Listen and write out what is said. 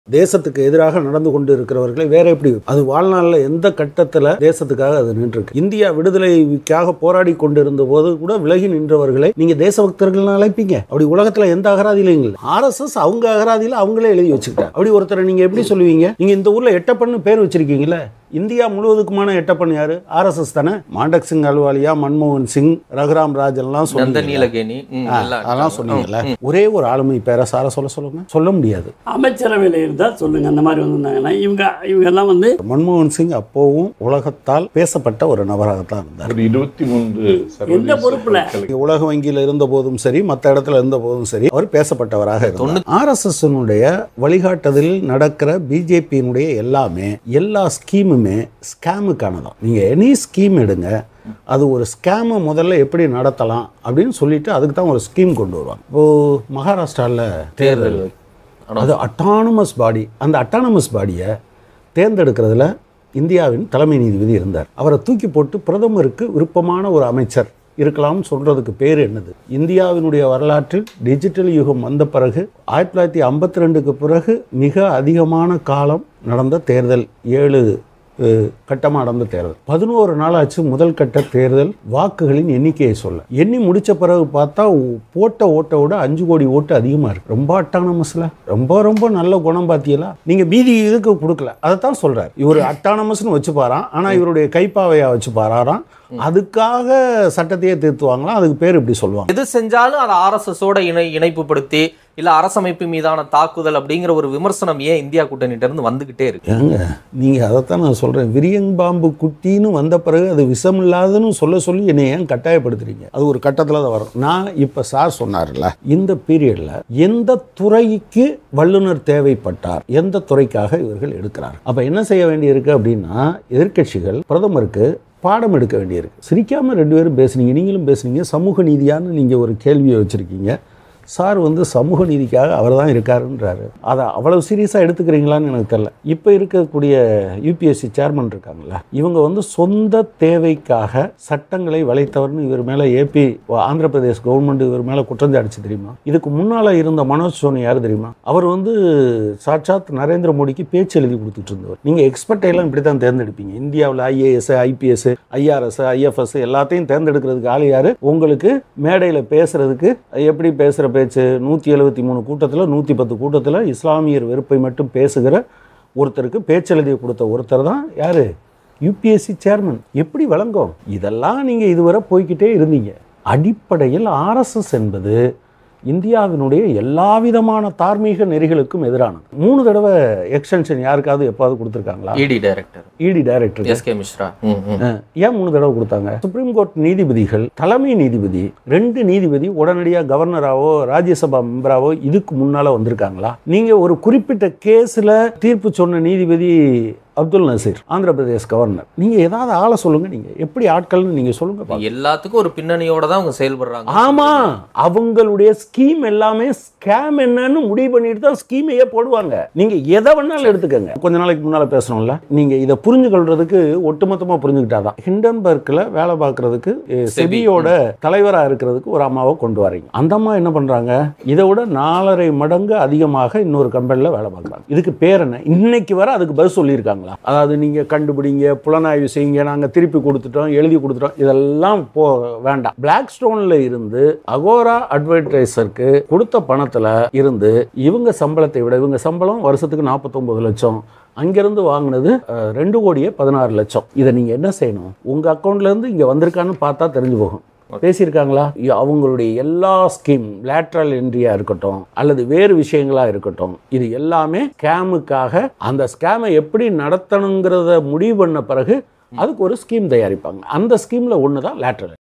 தேசத்துக்கு எதிராக நடந்து கொண்டு இருக்கிறவர்களை வேற எப்படி அது வாழ்நாளில் எந்த கட்டத்தில் தேசத்துக்காக அது நின்றுருக்கு இந்தியா விடுதலைக்காக போராடி கொண்டிருந்த போது கூட விலகி நின்றவர்களை நீங்க தேசபக்தர்கள் அழைப்பீங்க அப்படி உலகத்துல எந்த அகராதியிலும் இல்லை ஆர்எஸ்எஸ் அவங்க அகராதியில அவங்களே எழுதி வச்சுக்கிட்டாங்க அப்படி ஒருத்தரை நீங்க எப்படி சொல்லுவீங்க நீங்க இந்த ஊர்ல எட்டப்பன்னு பேர் வச்சிருக்கீங்களே இந்தியா முழுவதுக்குமான எட்டப்பன் யாரு ஆர்எஸ்எஸ் தானே மாண்டக் சிங் அலுவாலியா மன்மோகன் சிங் ரகுராம் ராஜன்லாம் நந்த சொன்னீங்க நீலகேணி ம், ஆ, எல்லாம் அதெல்லாம் சொன்னீங்கல்ல ஒரே ஒரு ஆளுமை பேரை சார சொல்ல சொல்லுங்க சொல்ல முடியாது அமைச்சரவையில் இருந்தால் சொல்லுங்க அந்த மாதிரி வந்திருந்தாங்கன்னா இவங்க இவங்க எல்லாம் வந்து மன்மோகன் சிங் அப்போவும் உலகத்தால் பேசப்பட்ட ஒரு நபராகத்தான் இருந்தார் ஒரு இருபத்தி மூன்று எந்த பொறுப்புல? இங்க உலக வங்கியில் இருந்த போதும் சரி மற்ற இடத்துல இருந்த போதும் சரி அவர் பேசப்பட்டவராக இருந்தார் ஆர்எஸ்எஸ்னுடைய வழிகாட்டுதலில் நடக்கிற பிஜேபியினுடைய எல்லாமே எல்லா ஸ்கீமுமே ஸ்கேமுக்கானதான் நீங்க எனி ஸ்கீம் எடுங்க அது ஒரு ஸ்கேமை முதல்ல எப்படி நடத்தலாம் அப்படின்னு சொல்லிட்டு அதுக்கு தான் ஒரு ஸ்கீம் கொண்டு வருவாங்க இப்போ மகாராஷ்டிராவில் தேர்தல் அது அட்டானமஸ் பாடி அந்த அட்டானமஸ் பாடியை தேர்ந்தெடுக்கிறதுல இந்தியாவின் தலைமை நீதிபதி இருந்தார் அவரை தூக்கி போட்டு பிரதமருக்கு விருப்பமான ஒரு அமைச்சர் இருக்கலாம்னு சொல்றதுக்கு பேர் என்னது இந்தியாவினுடைய வரலாற்றில் டிஜிட்டல் யுகம் வந்த பிறகு ஆயிரத்தி தொள்ளாயிரத்தி ஐம்பத்தி ரெண்டுக்கு பிறகு மிக அதிகமான காலம் நடந்த தேர்தல் ஏழு கட்டமாக நடந்த தேர்தல் பதினோரு நாளாச்சு முதல் கட்ட தேர்தல் வாக்குகளின் எண்ணிக்கையை சொல்ல எண்ணி முடிச்ச பிறகு பார்த்தா ஓ- போட்ட ஓட்டை விட அஞ்சு கோடி ஓட்டு அதிகமாக இருக்கு ரொம்ப அட்டானமஸ்ல ரொம்ப ரொம்ப நல்ல குணம் பார்த்தீங்களா நீங்க மீதி இதுக்கு கொடுக்கல அதைத்தான் சொல்றாரு இவர் அட்டானமஸ்னு வச்சுப்பாராம் ஆனா இவருடைய கைப்பாவையா வச்சுப்பாராம் அதுக்காக சட்டத்தையே திருத்துவாங்களாம் அதுக்கு பேர் இப்படி சொல்லுவாங்க எது செஞ்சாலும் அதை ஆர்எஸ்எஸ் ஓட இணை இணைப்புப்படுத்தி இல்ல அரசமைப்பு மீதான தாக்குதல் அப்படிங்கிற ஒரு விமர்சனம் ஏன் இந்தியா கூட்டணிட்ட இருந்து வந்துகிட்டே இருக்கு ஏங்க நீங்கள் அதைத்தான் நான் சொல்கிறேன் விரியங்பாம்பு குட்டின்னு வந்த பிறகு அது விஷம் இல்லாதன்னு சொல்ல சொல்லி என்னை ஏன் கட்டாயப்படுத்துறீங்க அது ஒரு கட்டத்தில் தான் வரும் நான் இப்போ சார் சொன்னார்ல இந்த பீரியடில் எந்த துறைக்கு வல்லுனர் தேவைப்பட்டார் எந்த துறைக்காக இவர்கள் எடுக்கிறார் அப்போ என்ன செய்ய வேண்டியிருக்கு அப்படின்னா எதிர்க்கட்சிகள் பிரதமருக்கு பாடம் எடுக்க வேண்டியிருக்கு சிரிக்காமல் ரெண்டு பேரும் பேசுனீங்க நீங்களும் பேசுனீங்க சமூக நீதியான்னு நீங்கள் ஒரு கேள்வியை வச்சுருக்கீங்க சார் வந்து சமூக நீதிக்காக அவர் தான் இருக்காருன்றாரு அதை அவ்வளவு சீரியஸாக எடுத்துக்கிறீங்களான்னு எனக்கு தெரியல இப்போ இருக்கக்கூடிய யூபிஎஸ்சி சேர்மன் இருக்காங்கல்ல இவங்க வந்து சொந்த தேவைக்காக சட்டங்களை வளைத்தவர்னு இவர் மேலே ஏபி ஆந்திர பிரதேஷ் கவர்மெண்ட் இவர் மேலே குற்றம் சாடிச்சு தெரியுமா இதுக்கு முன்னால் இருந்த மனோஜ் சோனி யார் தெரியுமா அவர் வந்து சாட்சாத் நரேந்திர மோடிக்கு பேச்சு எழுதி கொடுத்துட்டு இருந்தவர் நீங்கள் எக்ஸ்பர்ட் எல்லாம் இப்படி தான் தேர்ந்தெடுப்பீங்க இந்தியாவில் ஐஏஎஸ் ஐபிஎஸ் ஐஆர்எஸ் ஐஎஃப்எஸ் எல்லாத்தையும் தேர்ந்தெடுக்கிறதுக்கு ஆள் யார் உங்களுக்கு மேடையில் பேசுறதுக்கு எப்படி பேசுகிற பேச்சு நூற்றி எழுபத்தி மூணு கூட்டத்தில் நூற்றி பத்து கூட்டத்தில் இஸ்லாமியர் வெறுப்பை மட்டும் பேசுகிற ஒருத்தருக்கு பேச்செழுதி கொடுத்த ஒருத்தர் தான் யார் யூபிஎஸ்சி சேர்மன் எப்படி வழங்கும் இதெல்லாம் நீங்கள் இதுவரை போய்க்கிட்டே இருந்தீங்க அடிப்படையில் ஆர்எஸ்எஸ் என்பது இந்தியாவினுடைய எல்லா விதமான தார்மீக நெறிகளுக்கும் எதிரானது மூணு தடவை எக்ஸ்டென்ஷன் யாருக்காவது எப்பாவது கொடுத்துருக்காங்களா இடி டைரக்டர் இடி டைரக்டர் எஸ் கே மிஸ்ரா ம், ம். ஏன் மூணு தடவை கொடுத்தாங்க சுப்ரீம் கோர்ட் நீதிபதிகள் தலைமை நீதிபதி ரெண்டு நீதிபதி உடனடியாக கவர்னராவோ ராஜ்யசபா மெம்பராவோ இதுக்கு முன்னால வந்திருக்காங்களா நீங்க ஒரு குறிப்பிட்ட கேஸ்ல தீர்ப்பு சொன்ன நீதிபதி அப்துல் நசீர் ஆந்திர பிரதேஷ் கவர்னர் நீங்க ஏதாவது ஆளை சொல்லுங்க நீங்க எப்படி ஆட்கள்னு நீங்க சொல்லுங்க பார்க்கலாம். எல்லாத்துக்கும் ஒரு பின்னணியோட தான் அவங்க செயல்படுறாங்க ஆமா அவங்களுடைய ஸ்கீம் எல்லாமே ஸ்கேம் என்னன்னு முடிவு பண்ணிட்டு தான் ஸ்கீமையே போடுவாங்க நீங்க எதை வேணாலும் எடுத்துக்கங்க கொஞ்ச நாளைக்கு முன்னால பேசணும்ல நீங்க இதை புரிஞ்சுக்கொள்றதுக்கு ஒட்டுமொத்தமா புரிஞ்சுக்கிட்டாதான் ஹிண்டன்பர்க்ல வேலை பார்க்கறதுக்கு அஹ், செபியோட தலைவரா இருக்கிறதுக்கு ஒரு அம்மாவை கொண்டு வரீங்க அந்த அம்மா என்ன பண்றாங்க இதை விட நாலரை மடங்கு அதிகமாக இன்னொரு கம்பெனில வேலை பார்க்குறாங்க இதுக்கு பேர் என்ன இன்னைக்கு வர அதுக்கு பதில் சொல்லியிருக்காங்களா அதாவது நீங்க கண்டுபிடிங்க புலனாய்வு செய்யுங்க நாங்க திருப்பி கொடுத்துட்டோம் எழுதி கொடுத்துட்டோம் இதெல்லாம் போ வேண்டாம் பிளாக் ஸ்டோன்ல இருந்து அகோரா அட்வர்டைசருக்கு கொடுத்த பணத்துல இருந்து இவங்க சம்பளத்தை விட இவங்க சம்பளம் வருஷத்துக்கு 49 லட்சம் அங்கிருந்து வாங்கினது அஹ், ரெண்டு கோடியே பதினாறு லட்சம் இதை நீங்க என்ன செய்யணும் உங்க அக்கௌண்ட்ல இருந்து இங்க வந்திருக்கான்னு பார்த்தா தெரிஞ்சு போகும் பேசியிருக்காங்களா இ- அவங்களுடைய எல்லா ஸ்கீம் லேட்ரல் என்ட்ரியா இருக்கட்டும் அல்லது வேறு விஷயங்களா இருக்கட்டும் இது எல்லாமே ஸ்கேமுக்காக அந்த ஸ்கேமை எப்படி நடத்தணுங்கிறத முடிவு பண்ண பிறகு அதுக்கு ஒரு ஸ்கீம் தயாரிப்பாங்க அந்த ஸ்கீம்ல ஒன்று தான் லேட்ரல்